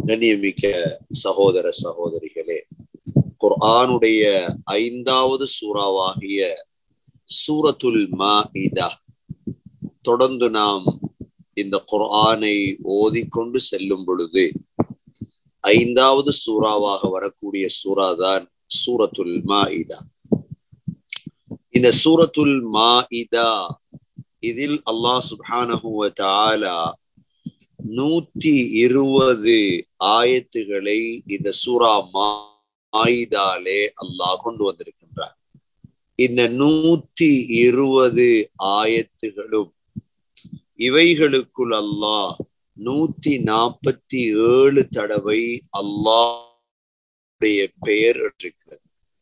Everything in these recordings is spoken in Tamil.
கண்ணியமிக்க சகோதர சகோதரிகளே குர்ஆனுடைய ஐந்தாவது சூறாவாகிய சூரத்துல் மாஇதா தொடர்ந்து நாம் இந்த குர்ஆனை ஓதிக்கொண்டு செல்லும் பொழுது ஐந்தாவது சூறாவாக வரக்கூடிய சூறா தான் சூரத்துல் மாஇதா இந்த சூரத்துல் மாஇதா இதில் அல்லாஹ் சுப்ஹானஹு வ தஆலா நூத்தி இருபது ஆயத்துகளை இந்த சூரா மாயிதாலே அல்லாஹ் கொண்டு வந்திருக்கின்றார் இந்த நூத்தி இருபது ஆயத்துகளும் இவைகளுக்குள் அல்லாஹ் நூத்தி நாற்பத்தி ஏழு தடவை அல்லாஹுடைய பெயர் இருக்கிறது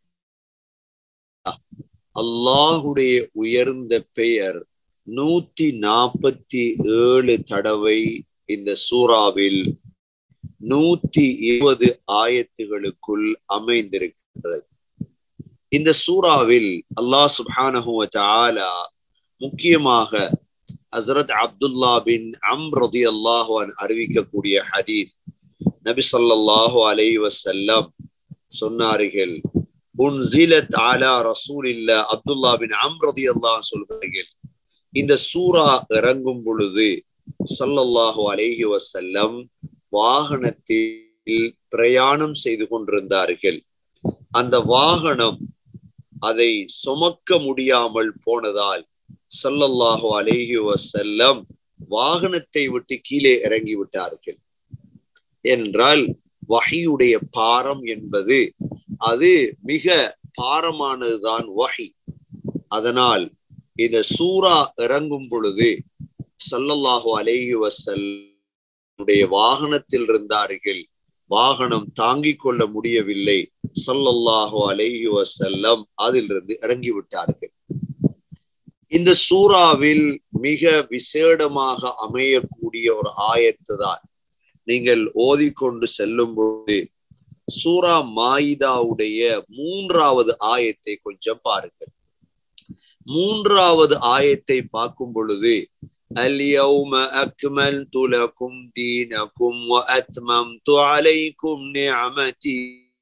அல்லாஹுடைய உயர்ந்த பெயர் நூத்தி நாற்பத்தி ஏழு தடவை இந்த சூறாவில் நூத்தி இருபது ஆயத்துகளுக்குள் அமைந்திருக்கின்றது இந்த சூறாவில் அல்லாஹ் சுப்ஹானஹு தஆலா முக்கியமாக ஹசரத் அப்துல்லா பின் அம் ரதி அல்லாஹுவன் அறிவிக்கக்கூடிய ஹதீஸ் நபி ஸல்லல்லாஹு அலைஹி வஸல்லம் சொன்னார்கள் உன்சிலத் அலா ரசூலில்லா அப்துல்லா பின் அம் ரதி அல்லாஹ் சொல்கிறார்கள் இந்த சூரா இறங்கும் பொழுது சல்லல்லாஹு அலைஹி வசல்லம் வாகனத்தில் பிரயாணம் செய்து கொண்டிருந்தார்கள் அந்த வாகனம் அதை சுமக்க முடியாமல் போனதால் சல்லல்லாஹு அலைஹி வசல்லம் வாகனத்தை விட்டு கீழே இறங்கி விட்டார்கள் என்றால் வகையுடைய பாரம் என்பது அது மிக பாரமானதுதான் வகை அதனால் இந்த சூரா இறங்கும் பொழுது சல்லல்லாஹு அலைஹி வசல்லுடைய வாகனத்தில் இருந்தார்கள் வாகனம் தாங்கிக் கொள்ள முடியவில்லை சல்லல்லாஹு அலைஹி வசல்லம் அதிலிருந்து இறங்கி விட்டார்கள் இந்த சூறாவில் மிக விசேடமாக அமையக்கூடிய ஒரு ஆயத்து தான் நீங்கள் ஓதிக்கொண்டு செல்லும் போது சூரா மாயிதாவுடைய மூன்றாவது ஆயத்தை கொஞ்சம் பாருங்கள் மூன்றாவது ஆயத்தை பார்க்கும் பொழுது اليوم أكملت لكم دينكم وأتممت عليكم نعمتي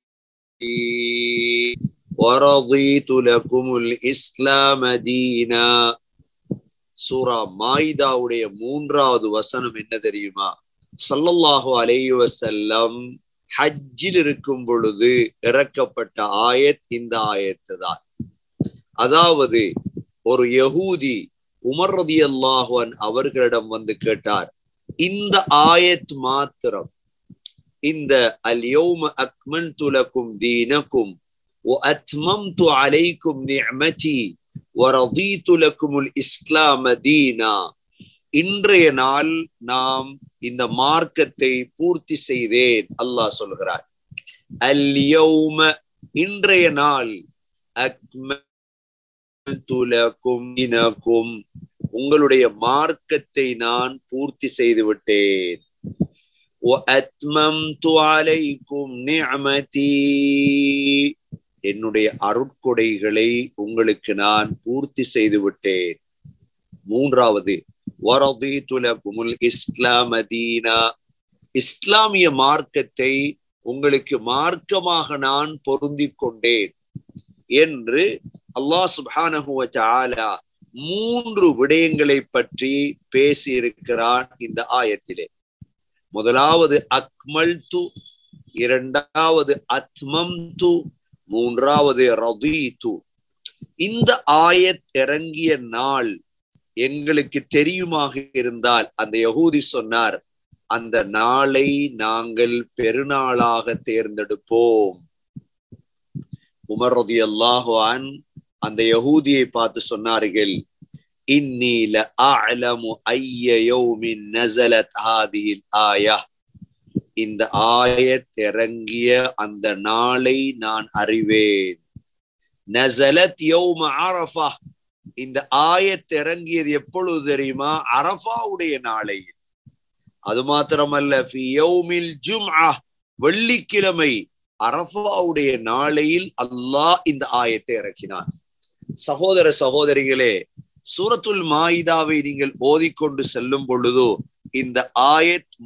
ورضيت لكم الإسلام دينا சூரா மாயிதாவுடைய மூன்றாவது வசனம் என்ன தெரியுமா சல்லல்லாஹு அலைஹி வசல்லம் ஹஜ்ஜில் இருக்கும் பொழுது இறக்கப்பட்ட ஆயத் இந்த ஆயத்து தான் அதாவது ஒரு யகூதி உமர் ரதி அல்லாஹுவன் அவர்களிடம் வந்து கேட்டார் இந்த ஆயத் மாத்திரம் இந்த அல்யோம அக்மன் துலக்கும் தீனக்கும் وأتممت عليكم نعمتي ورضيت لكم الإسلام دينا இன்றைய நாள் நாம் இந்த மார்க்கத்தை பூர்த்தி செய்தேன் அல்லாஹ் சொல்கிறார் அல்யௌம இன்றைய நாள் அக்மல்துலக்கும் இனக்கும் உங்களுடைய மார்க்கத்தை நான் பூர்த்தி செய்து விட்டேன் وأتممت عليكم نعمتي என்னுடைய அருட்கொடைகளை உங்களுக்கு நான் பூர்த்தி செய்து விட்டேன் மூன்றாவது வரதீதுலகுமுல் இஸ்லாம் அதீனா இஸ்லாமிய மார்க்கத்தை உங்களுக்கு மார்க்கமாக நான் பொருந்தி கொண்டேன் என்று அல்லாஹ் சுபானஹுவ ஆலா மூன்று விடயங்களை பற்றி பேசி இருக்கிறான் இந்த ஆயத்திலே முதலாவது அக்மல் து இரண்டாவது அத்மம் து மூன்றாவது ரதீது இந்த ஆயத் இறங்கிய நாள் எங்களுக்கு தெரியுமாக இருந்தால் அந்த யகூதி சொன்னார் அந்த நாளை நாங்கள் பெருநாளாக தேர்ந்தெடுப்போம் உமர் ரதி அல்லாஹான் அந்த யகூதியை பார்த்து சொன்னார்கள் இன்னி லஅலமு ஐய யௌமின் நஸலத் ஹாதிஹில் ஆயா இந்த ஆயத் இறங்கிய அந்த நாளை நான் அறிவேன் நஸலத் யௌம அரஃபா இந்த ஆயத் இறங்கியது எப்பொழுது தெரியுமா அரஃபாவுடைய நாளை அது மாத்திரமல்ல ஃபி யௌமில் ஜும்ஆ வெள்ளிக்கிழமை அரஃபாவுடைய நாளையில் அல்லாஹ் இந்த ஆயத்தை இறக்கினான் சகோதர சகோதரிகளே சூரத்துல் மாயிதாவை நீங்கள் ஓதிக்கொண்டு செல்லும் பொழுதோ இந்த ஆயத்